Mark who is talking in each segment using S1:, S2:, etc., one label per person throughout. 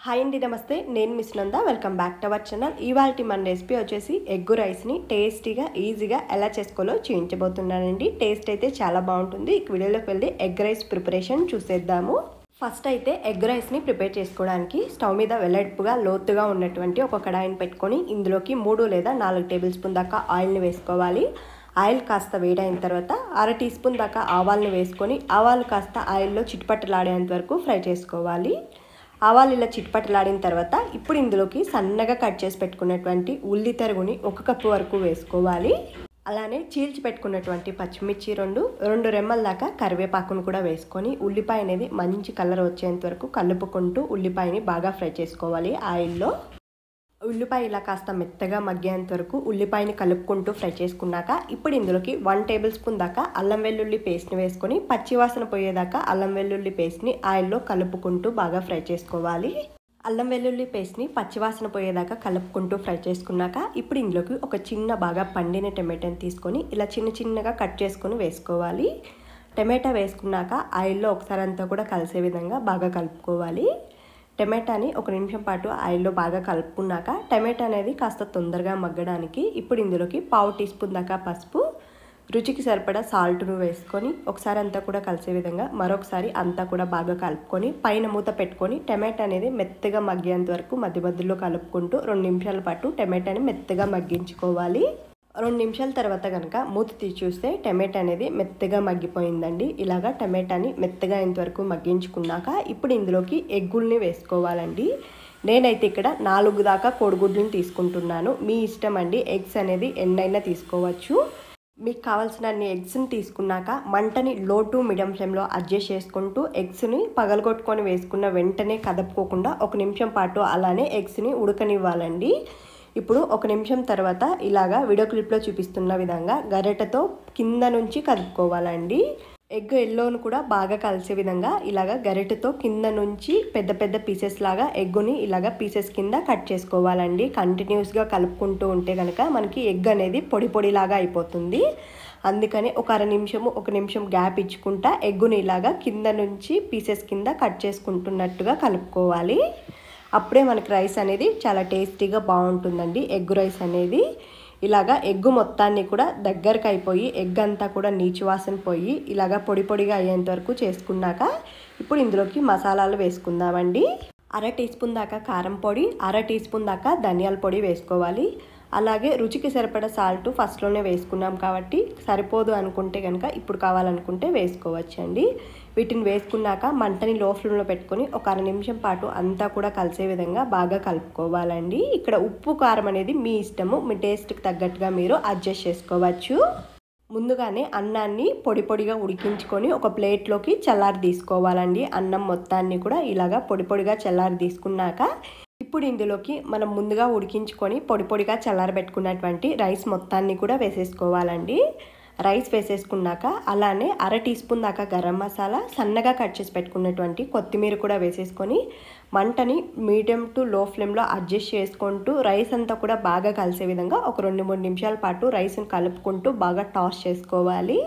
S1: hi అండి నమస్తే నేను miss Nanda welcome back to our channel ఇవాళ మన రెసిపీ వచ్చేసి ఎగ్ రైస్ని టేస్టీగా ఈజీగా ఎలా చేసుకోవాలో చూపించబోతున్నానండి టేస్ట్ అయితే చాలా బాగుంటుంది ఈ వీడియోలోకి వెళ్ళి ఎగ్ రైస్ ప్రిపరేషన్ చూసేద్దాము ఫస్ట్ అయితే ఎగ్ రైస్ని ప్రిపేర్ చేసుకోవడానికి స్టవ్ మీద వెల్లడిపుగా లోతుగా ఉన్నటువంటి ఒక కడాయిని పెట్టుకొని ఇందులోకి మూడు లేదా నాలుగు టేబుల్ స్పూన్ దాకా ఆయిల్ని వేసుకోవాలి ఆయిల్ కాస్త వేడైన తర్వాత అర టీ స్పూన్ దాకా ఆవాల్ని వేసుకొని ఆవాలు కాస్త ఆయిల్లో చిట్టుపట్టలాడేంత వరకు ఫ్రై చేసుకోవాలి ఆవాలు ఇలా చిట్పట్టలాడిన తర్వాత ఇప్పుడు ఇందులోకి సన్నగా కట్ చేసి పెట్టుకున్నటువంటి ఉల్లి తరుగుని ఒక కప్పు వరకు వేసుకోవాలి అలానే చీల్చి పెట్టుకున్నటువంటి పచ్చిమిర్చి రెండు రెండు రెమ్మల దాకా కరివేపాకును కూడా వేసుకొని ఉల్లిపాయ అనేది మంచి కలర్ వచ్చేంత వరకు కలుపుకుంటూ ఉల్లిపాయని బాగా ఫ్రై చేసుకోవాలి ఆయిల్లో ఉల్లిపాయ ఇలా కాస్త మెత్తగా మగ్గేంత వరకు ఉల్లిపాయని కలుపుకుంటూ ఫ్రై చేసుకున్నాక ఇప్పుడు ఇందులోకి వన్ టేబుల్ స్పూన్ దాకా అల్లం వెల్లుల్లి పేస్ట్ని వేసుకొని పచ్చివాసన పోయేదాకా అల్లం వెల్లుల్లి పేస్ట్ని ఆయిల్లో కలుపుకుంటూ బాగా ఫ్రై చేసుకోవాలి అల్లం వెల్లుల్లి పేస్ట్ని పచ్చివాసన పోయేదాకా కలుపుకుంటూ ఫ్రై చేసుకున్నాక ఇప్పుడు ఇందులోకి ఒక చిన్న బాగా పండిన టమాటాని తీసుకొని ఇలా చిన్న చిన్నగా కట్ చేసుకొని వేసుకోవాలి టమాటా వేసుకున్నాక ఆయిల్లో ఒకసారి అంతా కూడా కలిసే విధంగా బాగా కలుపుకోవాలి టమాటాని ఒక నిమిషం పాటు ఆయిల్లో బాగా కలుపుకున్నాక టమాటా అనేది కాస్త తొందరగా మగ్గడానికి ఇప్పుడు ఇందులోకి పావు టీ స్పూన్ దాకా పసుపు రుచికి సరిపడా సాల్ట్ను వేసుకొని ఒకసారి అంతా కూడా కలిసే విధంగా మరొకసారి అంతా కూడా బాగా కలుపుకొని పైన మూత పెట్టుకొని టమాటా అనేది మెత్తగా మగ్గేంత వరకు మధ్య మధ్యలో కలుపుకుంటూ రెండు నిమిషాల పాటు టమాటాని మెత్తగా మగ్గించుకోవాలి రెండు నిమిషాల తర్వాత కనుక మూత తీసి చూస్తే టమాటా అనేది మెత్తగా మగ్గిపోయిందండి ఇలాగా టమాటాని మెత్తగా ఇంతవరకు మగ్గించుకున్నాక ఇప్పుడు ఇందులోకి ఎగ్గుల్ని వేసుకోవాలండి నేనైతే ఇక్కడ నాలుగు దాకా కోడిగుడ్లను తీసుకుంటున్నాను మీ ఇష్టం అండి ఎగ్స్ అనేది ఎన్నైనా తీసుకోవచ్చు మీకు కావాల్సిన అన్ని ఎగ్స్ని తీసుకున్నాక మంటని లో టు మీడియం ఫ్లేమ్లో అడ్జస్ట్ చేసుకుంటూ ఎగ్స్ని పగలగొట్టుకొని వేసుకున్న వెంటనే కదపుకోకుండా ఒక నిమిషం పాటు అలానే ఎగ్స్ని ఉడకనివ్వాలండి ఇప్పుడు ఒక నిమిషం తర్వాత ఇలాగా వీడియో క్లిప్లో చూపిస్తున్న విధంగా గరిటెతో కింద నుంచి కలుపుకోవాలండి ఎగ్ ఎల్లోను కూడా బాగా కలిసే విధంగా ఇలాగ గరిటెతో కింద నుంచి పెద్ద పెద్ద పీసెస్ లాగా ఎగ్గుని ఇలాగ పీసెస్ కింద కట్ చేసుకోవాలండి కంటిన్యూస్గా కలుపుకుంటూ ఉంటే కనుక మనకి ఎగ్ అనేది పొడి పొడిలాగా అయిపోతుంది అందుకని ఒక అర నిమిషము ఒక నిమిషం గ్యాప్ ఇచ్చుకుంటా ఎగ్గుని ఇలాగా కింద నుంచి పీసెస్ కింద కట్ చేసుకుంటున్నట్టుగా కలుపుకోవాలి అప్పుడే మనకి రైస్ అనేది చాలా టేస్టీగా బాగుంటుందండి ఎగ్ రైస్ అనేది ఇలాగా ఎగ్గు మొత్తాన్ని కూడా దగ్గరకు అయిపోయి ఎగ్ అంతా కూడా నీచు వాసన పోయి ఇలాగా పొడి పొడిగా అయ్యేంత వరకు చేసుకున్నాక ఇప్పుడు ఇందులోకి మసాలాలు వేసుకుందామండి అర టీ స్పూన్ దాకా కారం పొడి అర టీ స్పూన్ దాకా ధనియాల పొడి వేసుకోవాలి అలాగే రుచికి సరిపడా సాల్ట్ ఫస్ట్లోనే వేసుకున్నాం కాబట్టి సరిపోదు అనుకుంటే కనుక ఇప్పుడు కావాలనుకుంటే వేసుకోవచ్చండి వీటిని వేసుకున్నాక మంటని లో ఫ్లేమ్లో పెట్టుకొని ఒక అర నిమిషం పాటు అంతా కూడా కలిసే విధంగా బాగా కలుపుకోవాలండి ఇక్కడ ఉప్పు కారం అనేది మీ ఇష్టము మీ టేస్ట్కి తగ్గట్టుగా మీరు అడ్జస్ట్ చేసుకోవచ్చు ముందుగానే అన్నాన్ని పొడి పొడిగా ఉడికించుకొని ఒక ప్లేట్లోకి చల్లారి తీసుకోవాలండి అన్నం మొత్తాన్ని కూడా ఇలాగా పొడి పొడిగా చల్లారి తీసుకున్నాక ఇప్పుడు ఇందులోకి మనం ముందుగా ఉడికించుకొని పొడి పొడిగా చల్లారబెట్టుకున్నటువంటి రైస్ మొత్తాన్ని కూడా వేసేసుకోవాలండి రైస్ వేసేసుకున్నాక అలానే అర టీ స్పూన్ దాకా గరం మసాలా సన్నగా కట్ చేసి పెట్టుకున్నటువంటి కొత్తిమీర కూడా వేసేసుకొని మంటని మీడియం టు లో ఫ్లేమ్లో అడ్జస్ట్ చేసుకుంటూ రైస్ అంతా కూడా బాగా కలిసే విధంగా ఒక రెండు మూడు నిమిషాల పాటు రైస్ని కలుపుకుంటూ బాగా టాస్ చేసుకోవాలి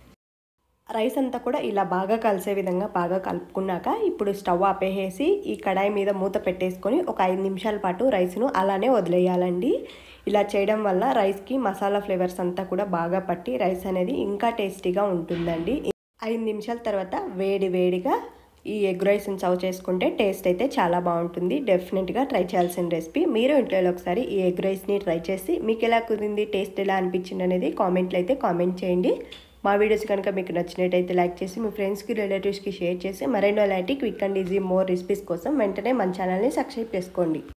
S1: రైస్ అంతా కూడా ఇలా బాగా కలిసే విధంగా బాగా కలుపుకున్నాక ఇప్పుడు స్టవ్ ఆపేసేసి ఈ కడాయి మీద మూత పెట్టేసుకొని ఒక ఐదు నిమిషాల పాటు రైస్ను అలానే వదిలేయాలండి ఇలా చేయడం వల్ల రైస్కి మసాలా ఫ్లేవర్స్ అంతా కూడా బాగా పట్టి రైస్ అనేది ఇంకా టేస్టీగా ఉంటుందండి ఐదు నిమిషాల తర్వాత వేడి వేడిగా ఈ ఎగ్ రైస్ని సర్వ్ చేసుకుంటే టేస్ట్ అయితే చాలా బాగుంటుంది డెఫినెట్గా ట్రై చేయాల్సిన రెసిపీ మీరు ఇంట్లో ఒకసారి ఈ ఎగ్ రైస్ని ట్రై చేసి మీకు ఎలా కుదిరింది టేస్ట్ ఎలా అనిపించింది అనేది కామెంట్లో అయితే కామెంట్ చేయండి మా వీడియోస్ కనుక మీకు నచ్చినట్టయితే లైక్ చేసి మీ ఫ్రెండ్స్కి రిలేటివ్స్కి షేర్ చేసి మరెన్నో అలాంటి quick and easy more recipes కోసం వెంటనే మన ఛానల్ని సబ్స్క్రైబ్ చేసుకోండి